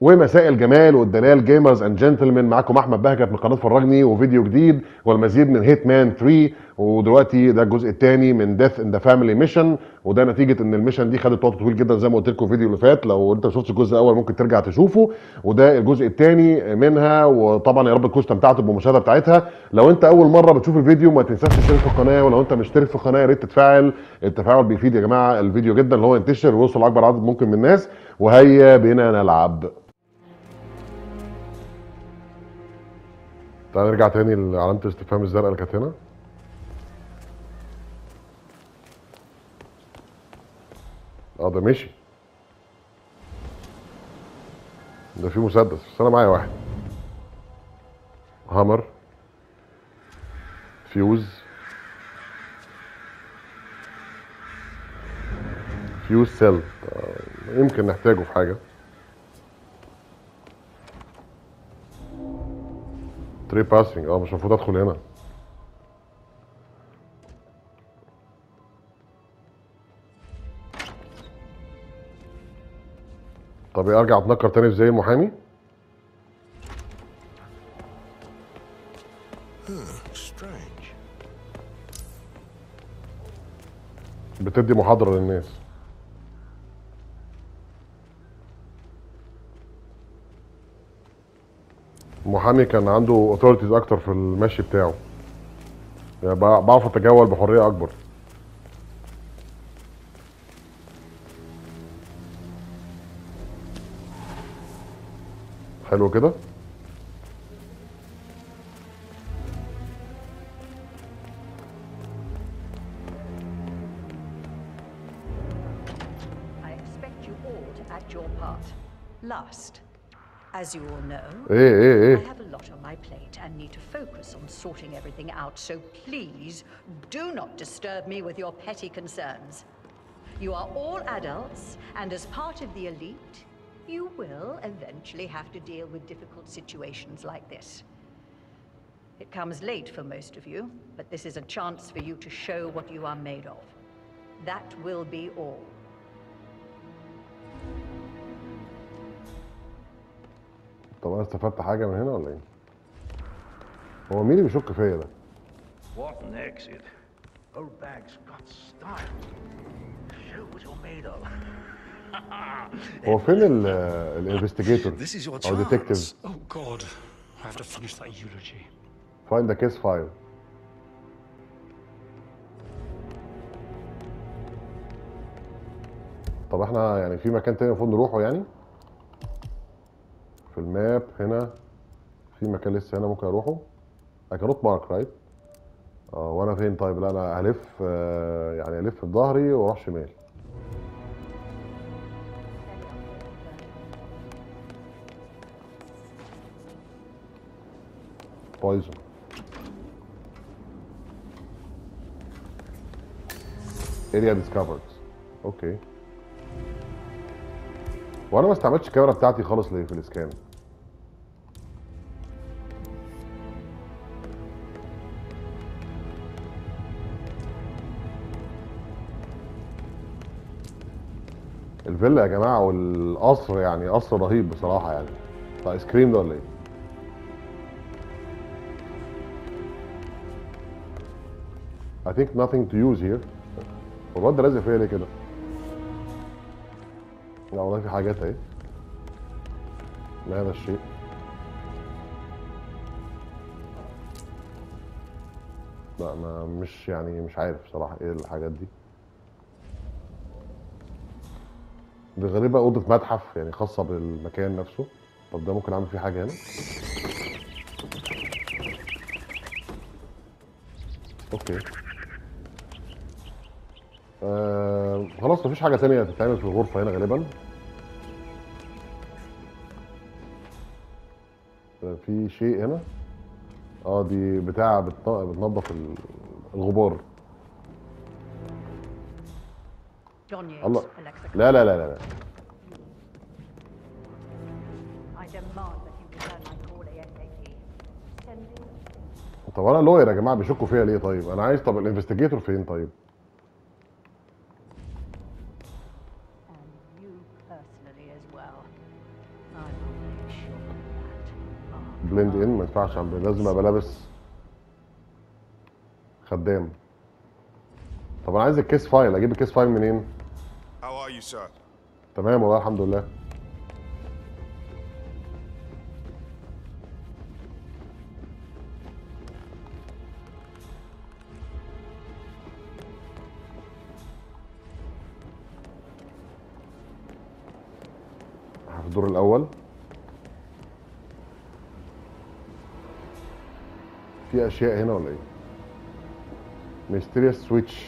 ومساء الجمال والدلال جيمرز اند جنتلمان معاكم احمد بهجت من قناه فرجني وفيديو جديد والمزيد من هيت مان 3 ودلوقتي ده الجزء الثاني من ديث ان ذا فاميلي ميشن وده نتيجه ان الميشن دي خدت وقت طويل جدا زي ما قلت لكم الفيديو اللي فات لو انت ما شفتش الجزء الاول ممكن ترجع تشوفه وده الجزء الثاني منها وطبعا يا رب تكونوا استمتعتوا بالمشاهده بتاعتها لو انت اول مره بتشوف الفيديو ما تنساش تشترك في القناه ولو انت مشترك في القناه يا ريت تتفاعل التفاعل بيفيد يا جماعه الفيديو جدا اللي هو ينتشر ويوصل لاكبر عدد ممكن من الناس وهيا بنا نلعب تعال نرجع تاني لعلامة الاستفهام الزرقاء اللي كانت هنا اه ده مشي ده في مسدس بس انا معايا واحد هامر فيوز فيوز سيل آه، يمكن نحتاجه في حاجه تري باسنج اه مش المفروض ادخل هنا طب إيه، ارجع اتنكر تاني زي المحامي Strange. بتدي محاضره للناس المحامي كان عنده اوثورتيز اكتر في المشي بتاعه يعني بع- بعرف اتجول بحريه اكبر حلو كده I expect you all to act your part. Last, as you all know, ايه ايه I ايه have a lot on my plate and need to focus on sorting everything out, so please do not disturb me with your petty concerns. You are all adults, and as part of the elite, you will eventually have to deal with difficult situations like this. It comes late for most of you, but this is a chance for you to show what you are made of. That will be all. طب انا استفدت حاجه من هنا ولا ايه هو مين اللي بيشك فيا ده What an exit. Old bag's got style. Show what you're made of. هو فين الانفستيجيتور This is your او ديتكتيف chance. Oh God, I have to finish that eulogy. فايند ذا كيس فايل طب احنا يعني في مكان تاني المفروض نروحه يعني في الماب هنا في مكان لسه هنا ممكن اروحه I cannot mark right اه وانا فين طيب لا انا هلف آه، يعني الف بظهري واروح شمال poison area discovered اوكي وانا ما استعملتش الكاميرا بتاعتي خالص ليه في الاسكان الفيلا يا جماعه والقصر يعني قصر رهيب بصراحه يعني بتاع ايس كريم ده ولا ايه؟ I think nothing to use here هو الواد ده لازق فيا ليه كده؟ لا والله في حاجات اهي ما هذا الشيء لا ما مش يعني مش عارف بصراحة ايه الحاجات دي دي غالبا أوضة متحف يعني خاصة بالمكان نفسه طب ده ممكن أعمل فيه حاجة هنا اوكي آه خلاص مفيش حاجة تانية تتعمل في الغرفة هنا غالبا آه، في شيء هنا اه دي بتاع بتن- بتنظف ال- الغبار John Yates, الله Alexa. لا لا لا لا لا I demand that you return my call ASAP. Sending طب انا لوير يا جماعه بيشكوا فيا ليه طيب انا عايز طب الانفستيجيتور فين طيب and you personally as well. I will بلند ان ما ينفعش أعمل- لازم ابقى لابس خدام طب انا عايز الكيس فايل اجيب الكيس فايل منين How are you, sir? تمام والله الحمد لله في الدور الاول في اشياء هنا ولا ايه ميستيريس سويتش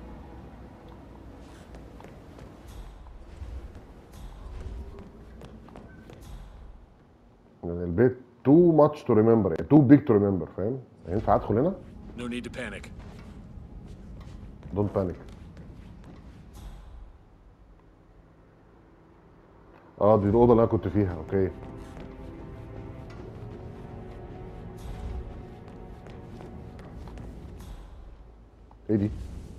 يعني البيت تو ماتش تو ريمبر يعني تو بيج تو ريمبر فاهم ينفع ادخل هنا No need to panic. دونت بانيك اه دي الاوضه اللي انا كنت فيها اوكي ايه دي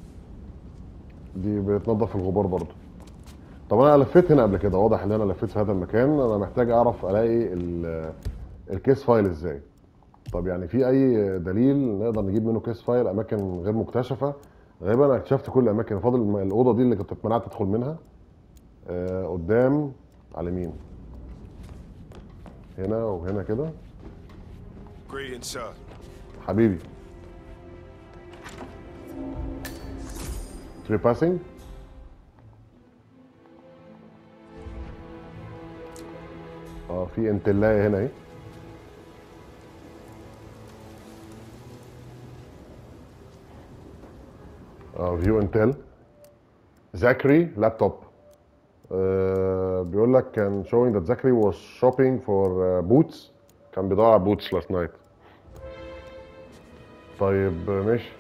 دي بتنظف الغبار برضو طب انا لفيت هنا قبل كده واضح ان انا لفيت في هذا المكان انا محتاج اعرف الاقي ال- الكيس فايل ازاي طب يعني في اي دليل نقدر نجيب منه كيس فايل اماكن غير مكتشفه غالبا انا اكتشفت كل الاماكن فاضل الم- الاوضه دي اللي كنت اتمنعت ادخل منها آه قدام على اليمين هنا وهنا كده Greetings, sir. حبيبي تري باسنج اه في انتلايه هنا اهي اه فيو انتل زاكري لابتوب آه بيقول لك كان showing that Zachary was shopping for uh, boots كان بيدور على boots last night طيب ماشي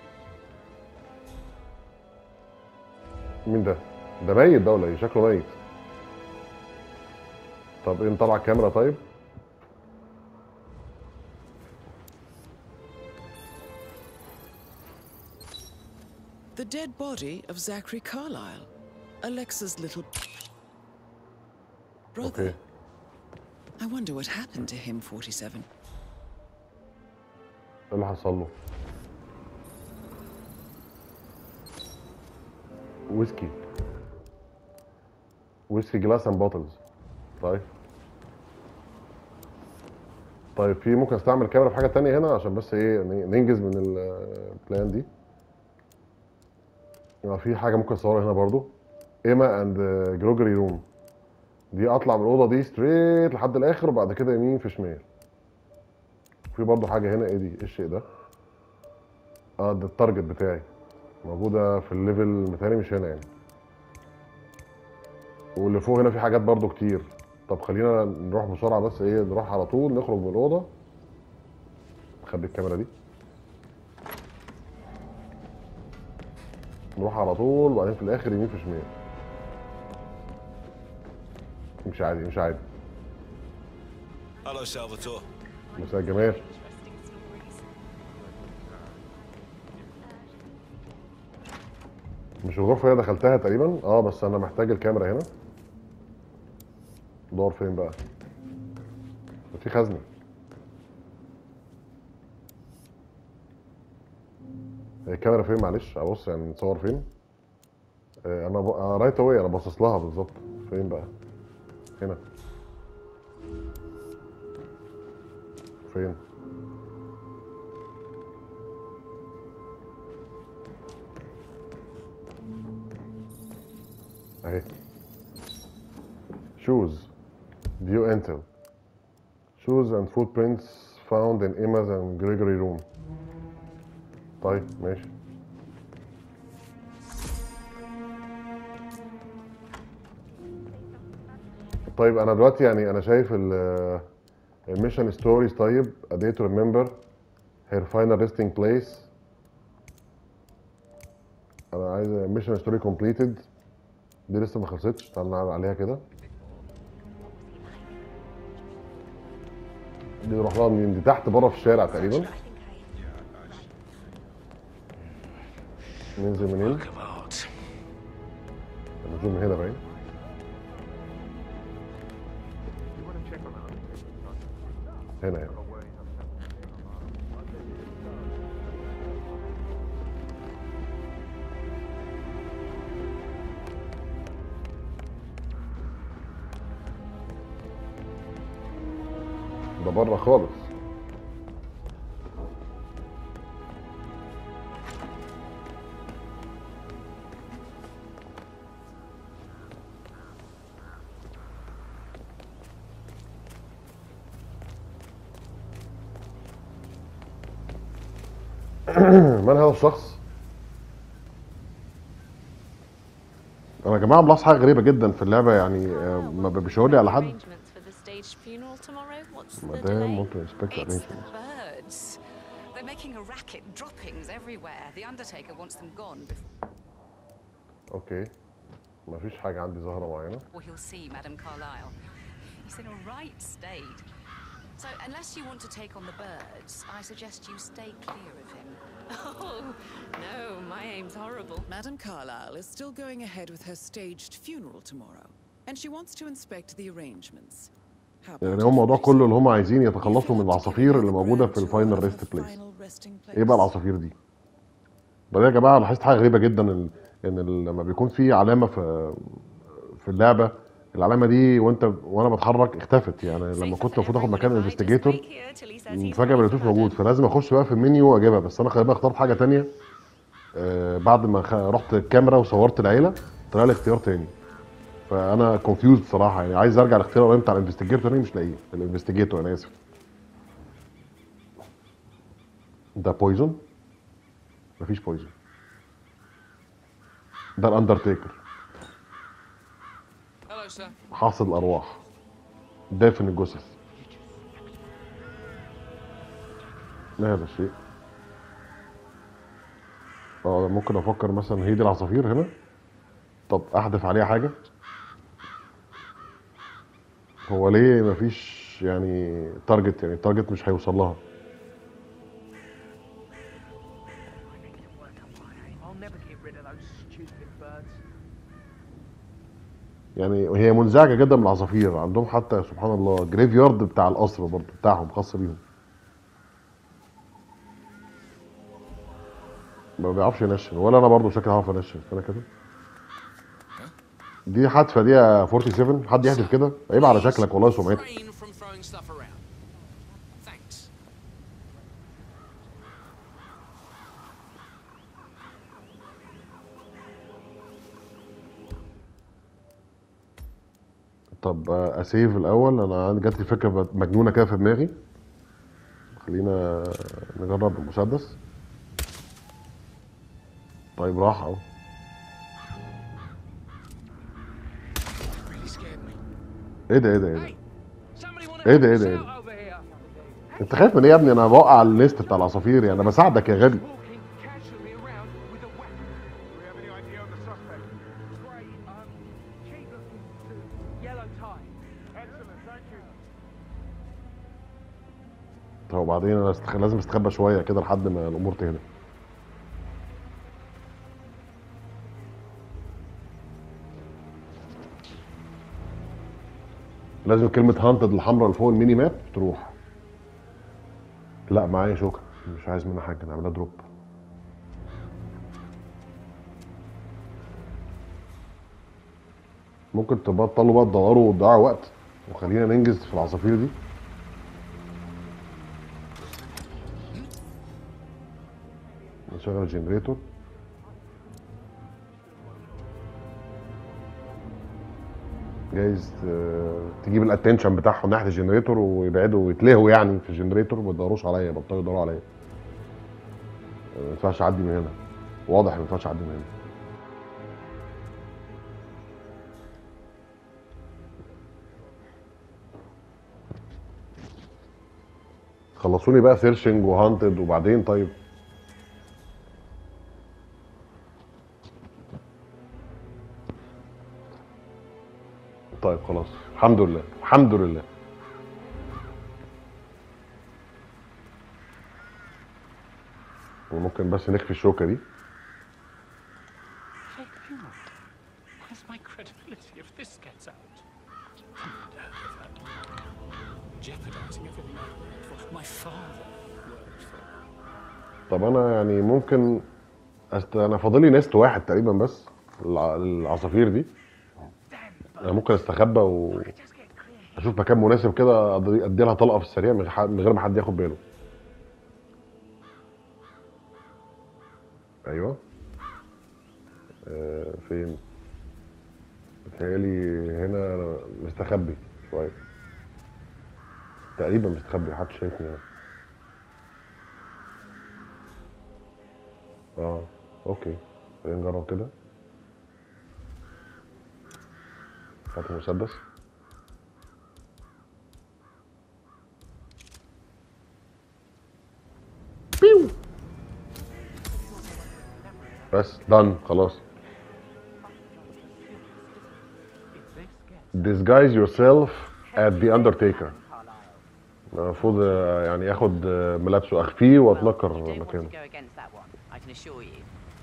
مين ده؟ ده ميت ده ولا ايه؟ شكله ميت طب ايه نطلع الكاميرا طيب؟ The dead body of Zachary Carlyle, Alexa's little brother. اوكي I wonder what happened to him, 47. ايه اللي حصل له؟ ويسكي ويسكي جلاس اند بوتلز طيب طيب في ممكن استعمل الكاميرا في حاجه تانية هنا عشان بس ايه ن- ننجز من ال- البلان دي يبقى في حاجه ممكن اصورها هنا برضو ايما اند جروجري روم دي اطلع من الاوضه دي ستريت لحد الاخر وبعد كده يمين في شمال في برضو حاجه هنا ايه دي ايه الشيء ده اه ده التارجت بتاعي موجوده في الليفل متهيألي مش هنا يعني واللي فوق هنا في حاجات برضو كتير طب خلينا نروح بسرعه بس ايه نروح على طول نخرج من الاوضه نخبي الكاميرا دي نروح على طول وبعدين في الاخر يمين في شمال مش عادي مش عادي Hello, Salvatore. مساء الجمال مش الغرفة اللي دخلتها تقريبا اه بس انا محتاج الكاميرا هنا دور فين بقى في خزنة هي الكاميرا فين معلش ابص يعني نصور فين آه، انا ب... انا رايت اواي انا باصص لها بالظبط فين بقى هنا فين اهي shoes view enter shoes and footprints found in Emma's and Gregory room طيب ماشي طيب انا دلوقتي يعني انا شايف ال الميشن ستوريز طيب a day to remember her final resting place انا عايز ميشن ستوري completed دي لسه ما خلصتش تعال نعمل عليها كده دي نروح لها منين دي تحت بره في الشارع تقريبا ننزل منين Work of art. النزول من هنا باين هنا هنا ده بره خالص من هذا الشخص؟ انا يا جماعه ملاحظ حاجه غريبه جدا في اللعبه يعني آه، ما بيشاور لي على حد Arrangements for the staged funeral tomorrow. What's the Madame, delay? want to inspect the It's the arrangements. birds. They're making a racket, droppings everywhere. The Undertaker wants them gone before اوكي ما فيش حاجه عندي ظاهره معينه he'll see Madame Carlyle. He's in a right state. So, unless you want to take on the birds, I suggest you stay clear of him. Oh, no, my aim's horrible. Madame Carlyle is still going ahead with her staged funeral tomorrow, and she wants to inspect the arrangements. How about يعني هو الموضوع you كله اللي هم عايزين You يتخلصوا feel من to give العصافير her اللي the موجوده grand في tour الفاينل of ريست the بليس final resting ايه بقى place. العصافير دي بعدين يا جماعه لاحظت حاجه غريبه جدا ان ان ال- لما بيكون في علامه في في اللعبه العلامه دي وانت وانا بتحرك اختفت يعني لما Safer كنت for المفروض اخد everyone مكان if I just الانفستيجيتور wait here till he says he's فجاه ما ready لقيتوش for موجود murder. فلازم اخش بقى في المنيو واجيبها بس انا خلي بالك اخترت حاجه تانية آه بعد ما خ- رحت الكاميرا وصورت العيله طلع لي اختيار تاني فانا كونفيوز بصراحه يعني عايز ارجع لاختيار الاولاني بتاع الانفستيجيتور تاني مش لاقيه الانفستيجيتور انا اسف ده بويزون مفيش بويزون ده الاندرتيكر Hello, sir. حاصد الارواح دافن الجثث ما هذا الشيء اه ممكن افكر مثلا هي دي العصافير هنا طب احذف عليها حاجه هو ليه مفيش يعني تارجت يعني التارجت مش هيوصل لها I need to work up my aim. I'll never get rid of those stupid birds. يعني هي منزعجه جدا من العصافير عندهم حتى سبحان الله جريف يارد بتاع القصر برضه بتاعهم خاص بيهم ما بيعرفش ينشن ولا انا برضه شكلي هعرف انشن انا كده دي حادثه دي يا 47 حد يحدف كده عيب على شكلك والله سمعتك Refrain from throwing stuff around. Thanks. طب آه، اسيف الاول انا عندي جات لي فكره مجنونه كده في دماغي خلينا نجرب المسدس طيب راح اهو Really scared me. ايه ده ايه ده ايه ده Hey, somebody want to ايه help ده ايه us ده ايه out ده over here? انت خايف من ايه يا ابني انا بوقع الليست بتاع العصافير يعني انا بساعدك يا غبي Walking casually around with a weapon. Do we have any idea on the suspect? Grey, um, cheap looking suit, yellow tie. Excellent, thank you. طب وبعدين انا استخ... لازم استخبى شويه كده لحد ما الامور تهدى لازم كلمة هانتد الحمراء اللي فوق الميني ماب تروح لا معايا شوكة مش عايز منها حاجة نعملها دروب ممكن تبطلوا بقى تدوروا وتضيعوا وقت وخلينا ننجز في العصافير دي نشغل الجنريتور جايز آه، تجيب الاتنشن بتاعهم ناحيه الجنريتور ويبعدوا ويتلهوا يعني في الجنريتور ما يدوروش عليا بطلوا يدوروا عليا آه، ما ينفعش اعدي من هنا واضح ما ينفعش اعدي من هنا خلصوني بقى سيرشنج وهانتد وبعدين طيب طيب خلاص الحمد لله الحمد لله وممكن بس نخفي الشوكه دي Fake funeral. Where's my credibility if this gets out? jeopardizing everything I worked for. My father worked for. طب انا يعني ممكن أست... انا فاضل لي نست واحد تقريبا بس الع... العصافير دي انا ممكن استخبى و اشوف مكان مناسب كده ادي أدي لها طلقه في السريع من ح- من غير ما حد ياخد باله ايوه آه فين بتهيألي هنا أنا مستخبي شويه تقريبا مستخبي محدش شايفني يعني اه اوكي خلينا نجرب كده هات المسدس بيو بس done خلاص disguise yourself at the undertaker المفروض آه، يعني ياخد آه، ملابسه اخفيه واتنكر You don't want مكانه to go against that one, I can assure you.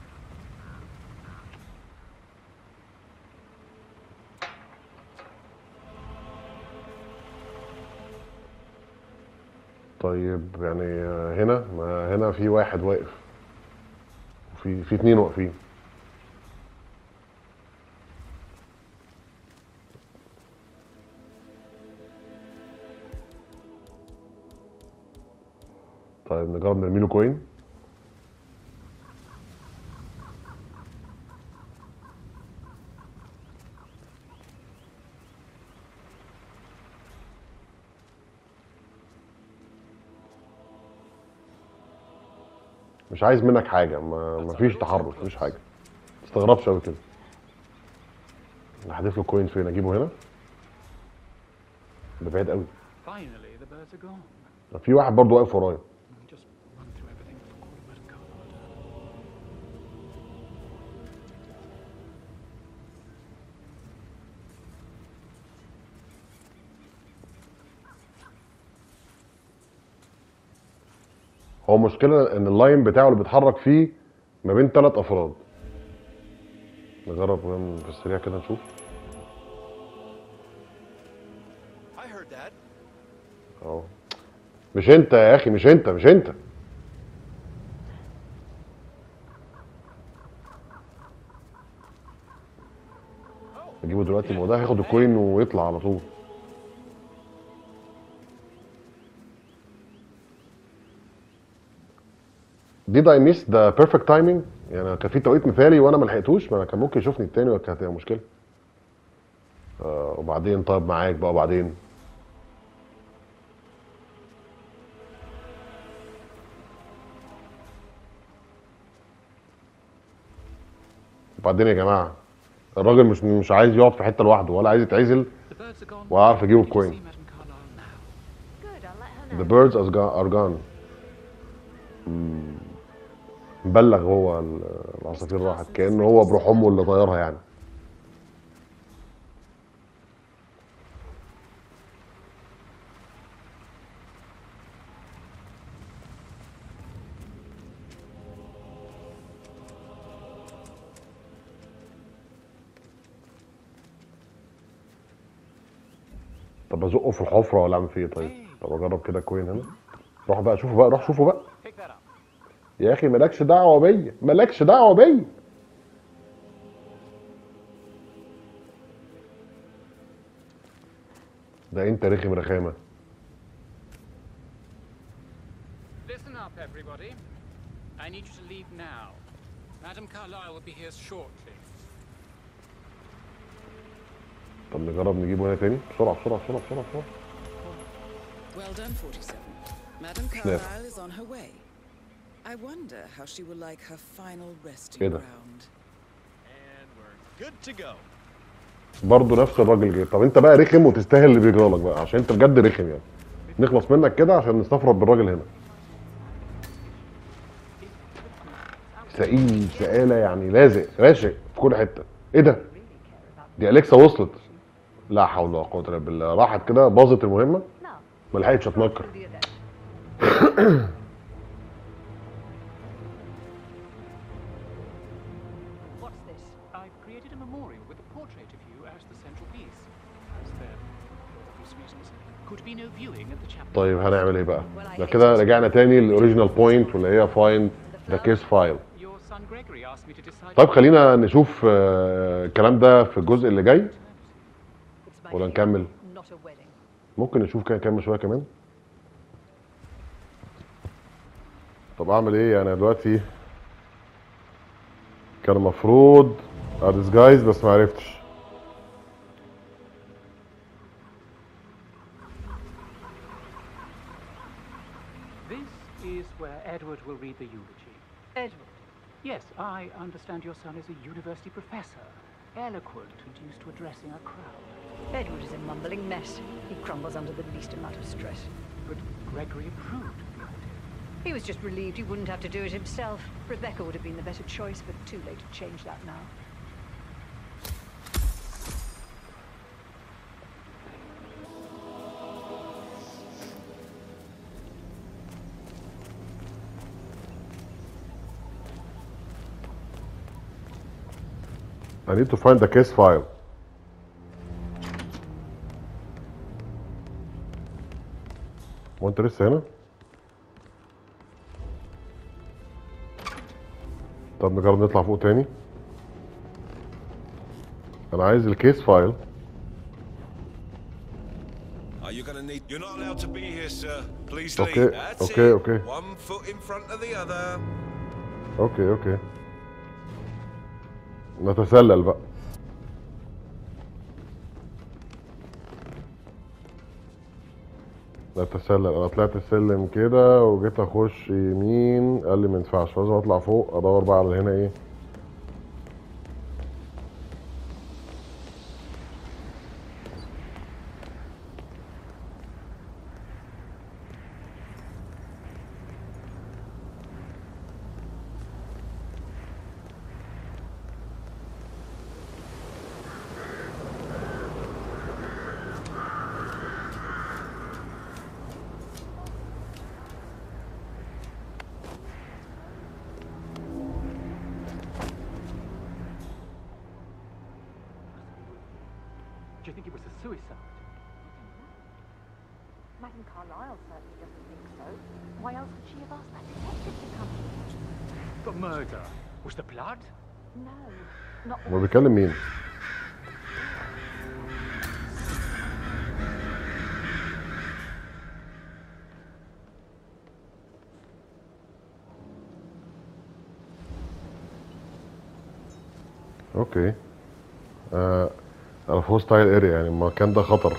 طيب يعني آه، هنا ما هنا في واحد واقف وفي في اتنين واقفين طيب نجرب نرمي له كوين مش عايز منك حاجه ما مفيش تحرك مفيش حاجه ما تستغربش قوي كده نحذف له كوين فين اجيبه هنا ده بعيد قوي Finally, the birds are gone. في واحد برضه واقف ورايا Just run through everything before Madame Carlyle. هو مشكلة ان اللاين بتاعه اللي بيتحرك فيه ما بين ثلاث افراد نجرب كمان في السريع كده نشوف I heard that. اهو مش انت يا اخي مش انت مش انت اجيبه دلوقتي ما هو ده هياخد الكوين ويطلع على طول did I miss the perfect timing يعني كان في توقيت مثالي وانا ما لحقتوش ما انا كان ممكن يشوفني التاني وكانت هتبقى مشكله آه وبعدين طيب معاك بقى وبعدين وبعدين يا جماعه الراجل مش مش عايز يقعد في حته لوحده ولا عايز يتعزل The birds are gone. وعارف اجيبه Can you بكوين see Madame Carlyle now? Good, I'll let her know. The birds are gone. Are gone. مم. مبلغ هو ال- العصافير راحت كأنه هو بروح أمه اللي طيرها يعني طب ازقه في الحفره ولا اعمل فيه ايه طيب؟ طب اجرب كده كوين هنا روح بقى شوفوا بقى روح شوفوا بقى Pick that up. يا اخي مالكش دعوه بيا مالكش دعوه بيا ده انت رخم رخامه Listen up, everybody. I need you to leave now. Madame Carlyle will be here shortly. طب نجرب نجيبه هنا تاني بسرعه بسرعه بسرعه بسرعه بسرعه Well done, 47. Madame Carlyle is on her way. I wonder how she will like her final resting كده. ground. And we're good to go. برضه نفس الراجل جه طب انت بقى رخم وتستاهل اللي بيجرى لك بقى عشان انت بجد رخم يعني نخلص منك كده عشان نستفرد بالراجل هنا سئيل سئالة يعني لازق راشق في كل حته ايه ده دي اليكسا وصلت لا حول ولا قوه الا بالله راحت كده باظت المهمه Now, ما لحقتش اتنكر to the event. What's this? I've created a memorial with a portrait of you as the central piece. As there for obvious reasons. Could be no viewing at the chapel. طيب هنعمل ايه بقى ده كده رجعنا تاني للاوريجينال بوينت واللي هي فايند ذا كيس فايل Your son Gregory asked me to decide. طيب خلينا نشوف آه، الكلام ده في الجزء اللي جاي It's my ولا funeral, نكمل not a wedding. ممكن نشوف كده نكمل شويه كمان طب اعمل ايه انا دلوقتي كان المفروض اديسجايز بس ما عرفتش This is where Edward will read the eulogy. Edward, Yes, I understand your son is a university professor, eloquent and used to addressing a crowd. Edward is a mumbling mess. He crumbles under the least amount of stress. But Gregory approved of the idea. He was just relieved he wouldn't have to do it himself. Rebecca would have been the better choice, but too late to change that now. I need to find the case file هو انت لسه هنا؟ طب نجرب نطلع فوق تاني انا عايز الكيس فايل Are you gonna need? You're not allowed to be here, sir. Please Okay, leave. That's okay, it. okay. One foot in front of the other. اوكي اوكي نتسلل بقى نتسلل انا طلعت السلم كده وجيت اخش يمين قال لي ما ينفعش لازم اطلع فوق ادور بقى على هنا ايه Do you think it was a suicide? Madame Carlyle certainly doesn't think so. Why else would she have asked that detective to come? The murder. Was the blood? No, not هو بيكلم مين اوكي آه انا في هوستايل اريا يعني المكان ده خطر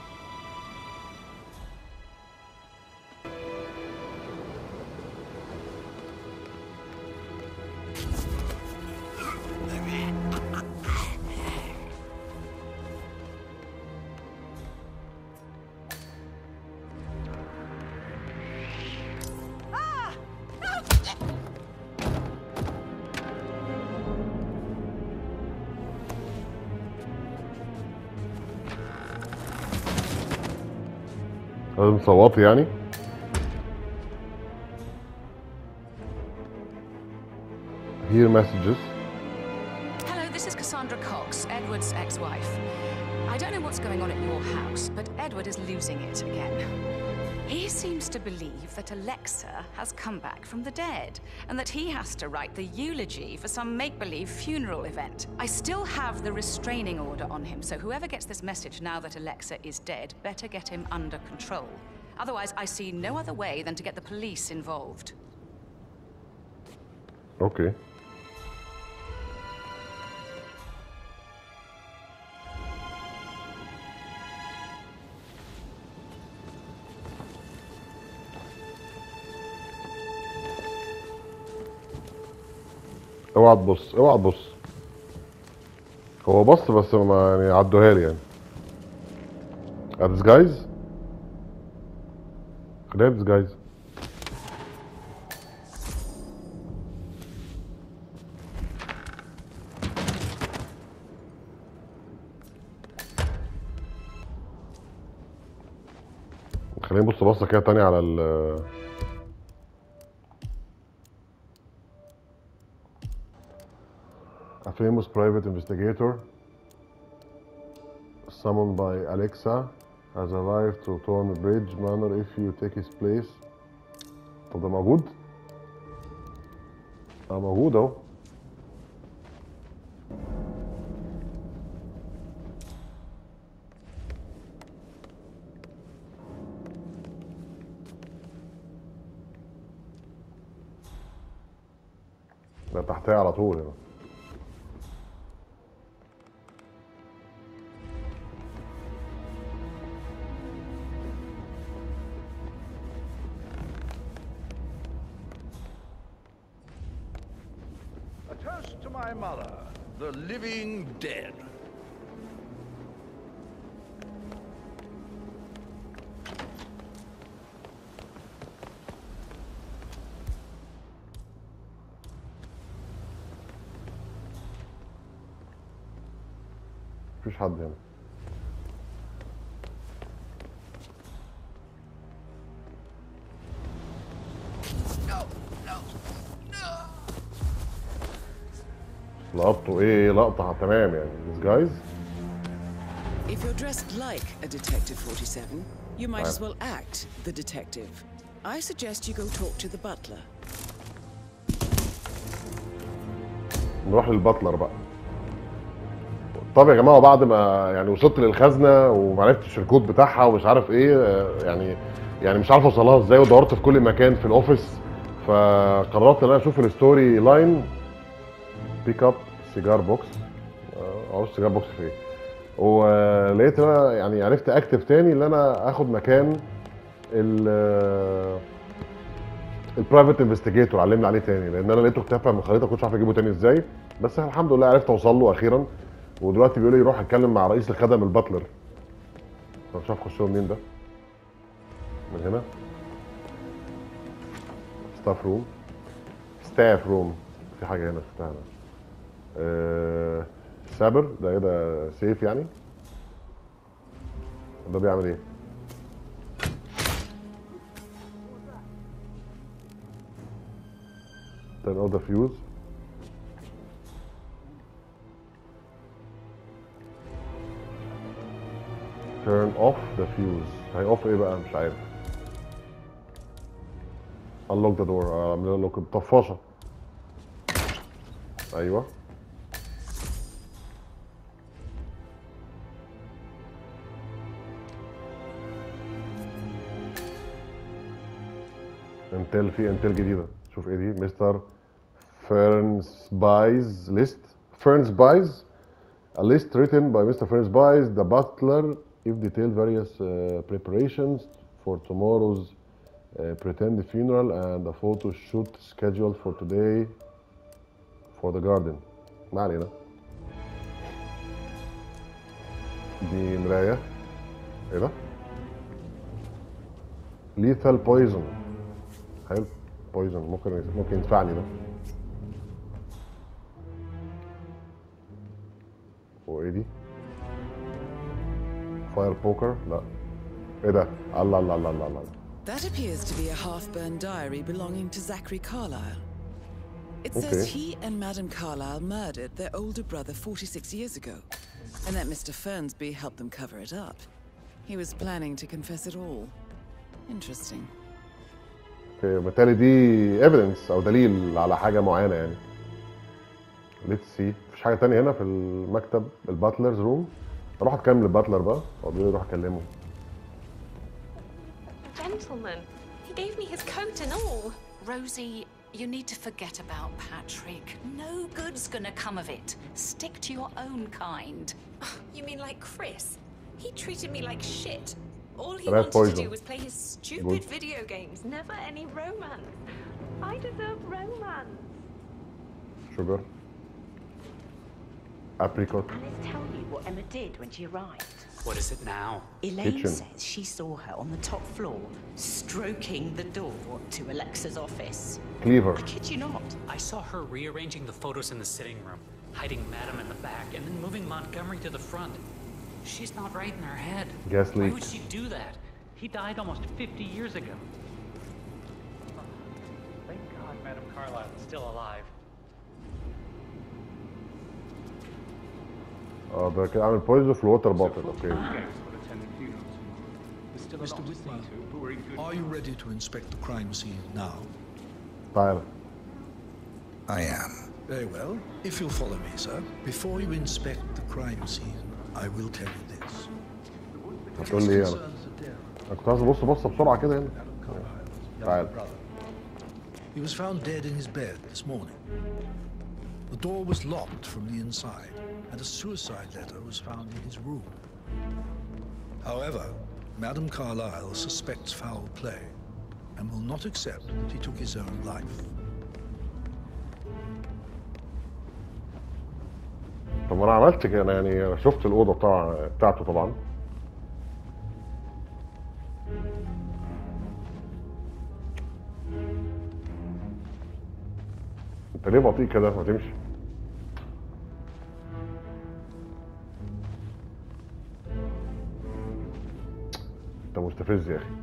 لازم صوتي يعني hear messages Hello, this is Cassandra Cox, Edward's ex-wife. I don't know what's going on at your house, but Edward is losing it again. He seems to believe that Alexa has come back from the dead, and that he has to write the eulogy for some make-believe funeral event. I still have the restraining order on him, so whoever gets this message now that Alexa is dead better get him under control. Otherwise, I see no other way than to get the police involved. اوكي اوعى تبص اوعى تبص هو بص بس ما يعني عدوها لي يعني ادس جايز خليها ادس جايز خلينا نبص بصه كده تانية على ال A famous private investigator summoned by Alexa has arrived to Thorn Bridge Manor if you take his place طب ده موجود؟ اه موجود اهو ده تحتها على طول هنا A toast to my mother, the living dead. مفيش حد هنا لقطته ايه لقطه تمام يعني these guys If you're dressed like a Detective 47, you might as Right. well act the detective. I suggest you go talk to the butler. نروح للباتلر بقى طب يا جماعه بعد ما يعني وصلت للخزنه وما عرفتش الكود بتاعها ومش عارف ايه آه، يعني يعني مش عارف اوصلها ازاي ودورت في كل مكان في الاوفيس فقررت ان انا اشوف الستوري لاين بيك اب سيجار بوكس اه معرفش سيجار بوكس في ايه ولقيت ان انا يعني عرفت اكتب تاني ان انا اخد مكان ال البرايفت انفستيجيتور علمني عليه تاني لان انا لقيته اختفى من الخريطه ما كنتش عارف اجيبه تاني ازاي بس الحمد لله عرفت اوصل له اخيرا ودلوقتي بيقول لي روح اتكلم مع رئيس الخدم الباتلر انا مش عارف اخش له منين ده من هنا ستاف روم ستاف روم في حاجه هنا شفتها انا أه سابر ده ايه ده سيف يعني ده بيعمل ايه turn off the fuse turn off the fuse هي اوف ايه بقى مش عارف unlock the door اعمل لوك طفاشه ايوه انتل في انتل جديده شوف ايه دي مستر فيرنز بايز ليست فيرنز بايز a list written by Mr. Ferns Baez, the butler, if detail various uh, preparations for tomorrow's uh, pretend funeral and a photo shoot scheduled for today for the garden. ما علينا. دي مراية. ايه ده؟ lethal poison. حلو poison ممكن ممكن ينفعني ده. وايه دي؟ فاير بوكر؟ لا. ايه ده؟ الله الله الله الله الله. That appears to be a half-burned diary belonging to Zachary Carlyle. It Okay. says he and Madame Carlyle murdered their older brother 46 years ago, and that Mr. Fernsby helped them cover it up. He was planning to confess it all. Interesting. اوكي بالتالي دي ايفيدنس او دليل على حاجه معينه يعني. ليتس سي مفيش حاجه تانية هنا في المكتب الباتلرز روم اروح اتكلم للباتلر بقى او بيقول لي روح اكلمه Gentleman. He gave me his coat and all. Rosie, you need to forget about Patrick. No good's gonna come of it. Stick to your own kind. You mean like Chris? He treated me like shit. All he But that's wanted to poison. do was play his stupid Good. video games. Never any romance. I deserve romance. شوجر ابريكوت And let's tell you what Emma did when she arrived. What is it now? Elaine Kitchen. says she saw her on the top floor, stroking the door to Alexa's office. كليفر I kid you not. I saw her rearranging the photos in the sitting room, hiding Madam in the back, and then moving Montgomery to the front. She's not right in her head. Gas Why leak. would she do that? He died almost 50 years ago. Thank God Madam Carlyle is still alive. اه ده كده عامل بويزن في الووتر بوتل اوكي Games for attending funerals. Mr. Whitmer, are you ready to inspect the crime scene now? تعالى I am. Very well. If you'll follow me, sir. Before you inspect the crime scene, I will tell you this. هتقول لي ايه انا انا كنت عايز ابص بصه بسرعه كده هنا تعالى He was found dead in his bed this morning. The door was locked from the inside, and a suicide letter was found in his room. However, Madam Carlyle suspects foul play and will not accept that he took his own life. طب ما انا عملت كده أنا يعني شفت الاوضه بتاع بتاعته طبعا انت ليه بطيء كده ما تمشي انت مستفز يا اخي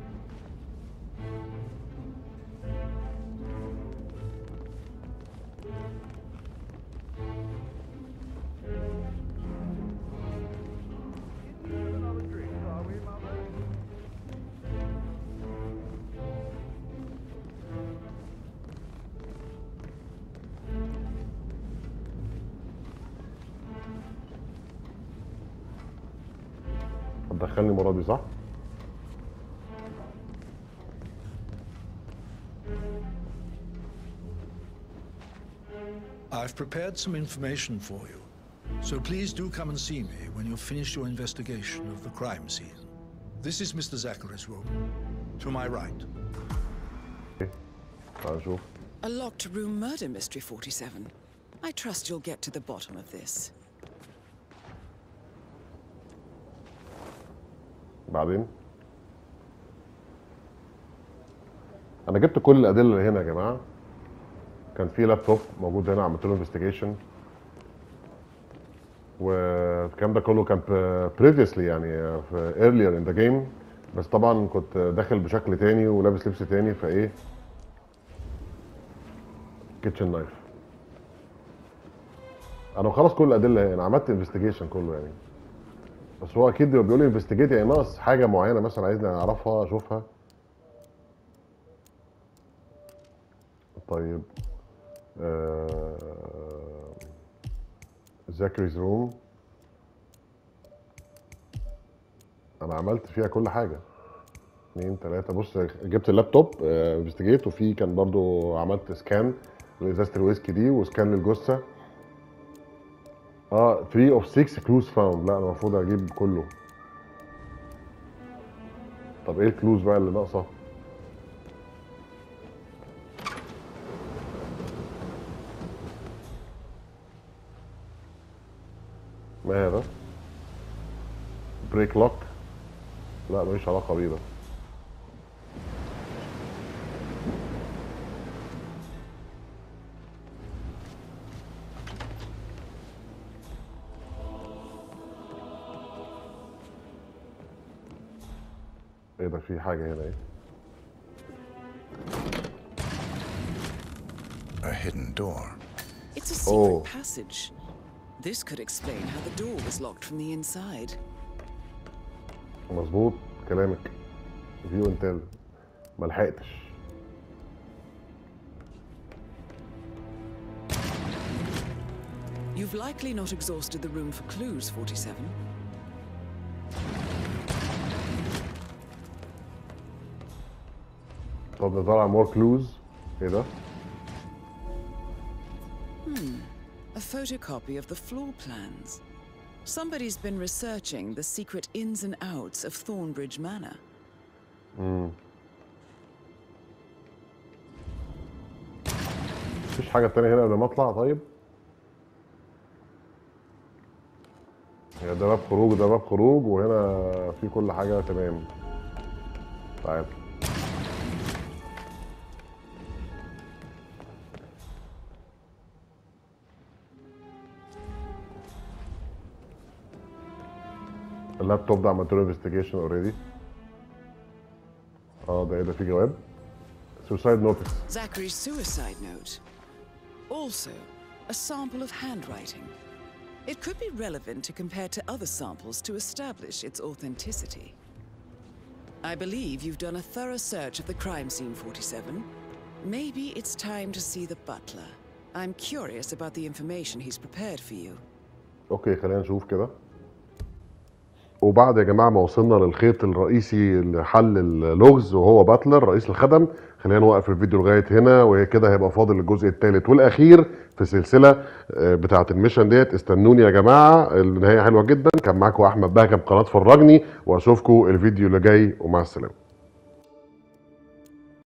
هتدخلني المره دي صح؟ I've prepared some information for you, so please do come and see me when you've finished your investigation of the crime scene. This is Mr. Zachary's room. To my right. تعال نشوف A locked room murder mystery 47. I trust you'll get to the bottom of this. بعدين انا جبت كل الادله اللي هنا يا جماعه كان في لابتوب موجود هنا عملت له انفستيجيشن والكلام ده كله كان بريفيسلي يعني في ايرلير ان ذا جيم بس طبعا كنت داخل بشكل تاني ولابس لبس تاني فايه كيتشن نايف انا خلاص كل الادله انا عملت انفستيجيشن كله يعني بس هو اكيد بيقول لي انفستيجيت يعني ناقص حاجه معينه مثلا عايزني اعرفها اشوفها طيب ذاكريز روم انا عملت فيها كل حاجه اتنين تلاته بص جبت اللابتوب انفستيجيت وفي كان برضو عملت سكان لازازه الويسكي دي وسكان للجثه اه 3 اوف 6 كلوز فاوند لا انا المفروض اجيب كله طب ايه الكلوز بقى اللي ناقصه ما هذا بريك لوك لا ملوش علاقه بيه ده ايه ده في حاجه هنا ايه A hidden door. It's a secret Oh. passage. This could explain how the door was locked from the inside. مظبوط كلامك فيو انتل ما لحقتش You've likely not exhausted the room for clues, 47. طب ده طالع مور كلوز ايه ده Hmm. A photocopy of the floor plans. Somebody's been researching the secret ins and outs of Thornbridge Manor. امم مفيش حاجه تانية هنا قبل ما اطلع طيب يا ده باب خروج ده باب خروج وهنا في كل حاجه تمام تعال اللابتوب ده عملت له انفستيجيشن اوريدي اه ده ايه ده في جواب سوسايد نوتس Zachary's suicide note. Also, a sample of handwriting. It could be relevant to compare to other samples to establish its authenticity. I believe you've done a thorough search of the crime scene, 47. Maybe it's time to see the butler. I'm curious about the information he's prepared for you. اوكي خلينا نشوف كده وبعد يا جماعه ما وصلنا للخيط الرئيسي لحل اللغز وهو باتلر رئيس الخدم خلينا نوقف الفيديو لغايه هنا وكده هيبقى فاضل الجزء الثالث والاخير في السلسله آه، بتاعه الميشن ديت استنوني يا جماعه النهايه حلوه جدا كان معاكم احمد بهجه بقناه فرجني واشوفكم الفيديو اللي جاي ومع السلامه